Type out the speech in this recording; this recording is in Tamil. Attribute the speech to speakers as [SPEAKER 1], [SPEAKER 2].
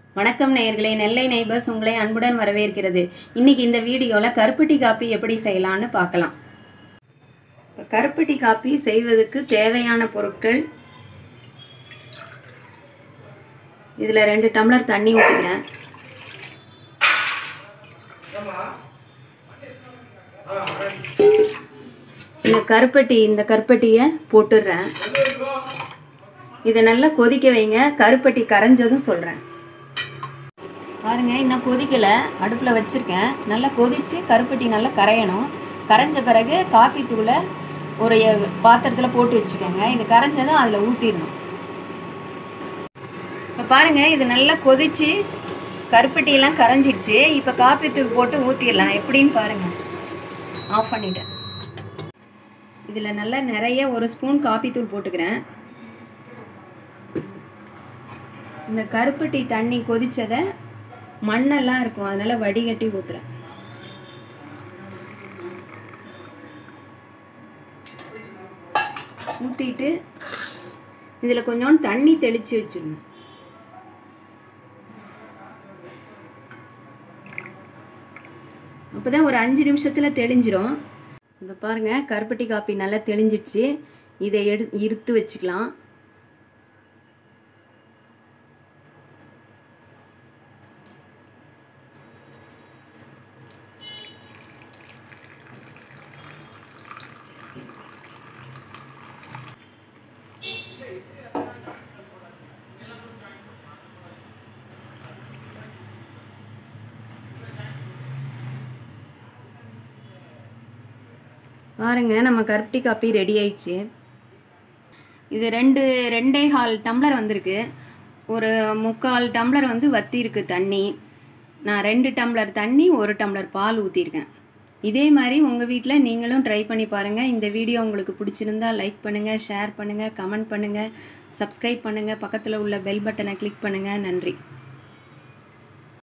[SPEAKER 1] வணக்கம் நேயர்களே நெல்லை நெய்பர்ஸ் உங்களை அன்புடன் வரவேற்கிறது இன்னைக்கு இந்த வீடியோவில் கருப்பட்டி காப்பி எப்படி செய்யலான்னு பார்க்கலாம் இப்போ கருப்பட்டி காப்பி செய்வதற்கு தேவையான பொருட்கள் இதில் ரெண்டு டம்ளர் தண்ணி ஊற்றிக்கிறேன் இந்த கருப்பட்டி இந்த கருப்பட்டியை போட்டுடுறேன் இதை நல்லா கொதிக்க வைங்க கருப்பட்டி கரைஞ்சதும் சொல்கிறேன் பாருங்க இன்னும் கொதிக்கலை அடுப்பில் வச்சுருக்கேன் நல்லா கொதித்து கருப்பட்டி நல்லா கரையணும் கரைஞ்ச பிறகு காப்பி தூளை ஒரு பாத்திரத்தில் போட்டு வச்சுக்கோங்க இது கரைஞ்சதும் அதில் ஊற்றிடணும் இப்போ பாருங்கள் இது நல்லா கொதித்து கருப்பட்டியெல்லாம் கரைஞ்சிடுச்சு இப்போ காப்பி தூள் போட்டு ஊற்றிடலாம் எப்படின்னு பாருங்கள் ஆஃப் பண்ணிட்டேன் இதில் நல்லா நிறைய ஒரு ஸ்பூன் காப்பி தூள் போட்டுக்கிறேன் இந்த கருப்பட்டி தண்ணி கொதிச்சதை மண்ணெல்லாம் இருக்கும் அதனால் வடிகட்டி ஊற்றுறேன் ஊற்றிட்டு இதில் கொஞ்சோண்டு தண்ணி தெளித்து வச்சிடணும் அப்போ தான் ஒரு அஞ்சு நிமிஷத்தில் தெளிஞ்சிரும் இங்கே பாருங்கள் கருப்பட்டி காப்பி நல்லா தெளிஞ்சிடுச்சு இதை எடு இருத்து வச்சுக்கலாம் பாருங்க நம்ம கருப்பட்டி காப்பி ரெடி ஆயிடுச்சு இது ரெண்டு ரெண்டே கால் டம்ளர் வந்திருக்கு ஒரு முக்கால் டம்ளர் வந்து வத்தி இருக்கு தண்ணி நான் ரெண்டு டம்ளர் தண்ணி ஒரு டம்ளர் பால் ஊற்றிருக்கேன் இதே மாதிரி உங்கள் வீட்டில் நீங்களும் ட்ரை பண்ணி பாருங்கள் இந்த வீடியோ உங்களுக்கு பிடிச்சிருந்தா லைக் பண்ணுங்கள் ஷேர் பண்ணுங்கள் கமெண்ட் பண்ணுங்கள் சப்ஸ்கிரைப் பண்ணுங்கள் பக்கத்தில் உள்ள பெல் பட்டனை கிளிக் பண்ணுங்கள் நன்றி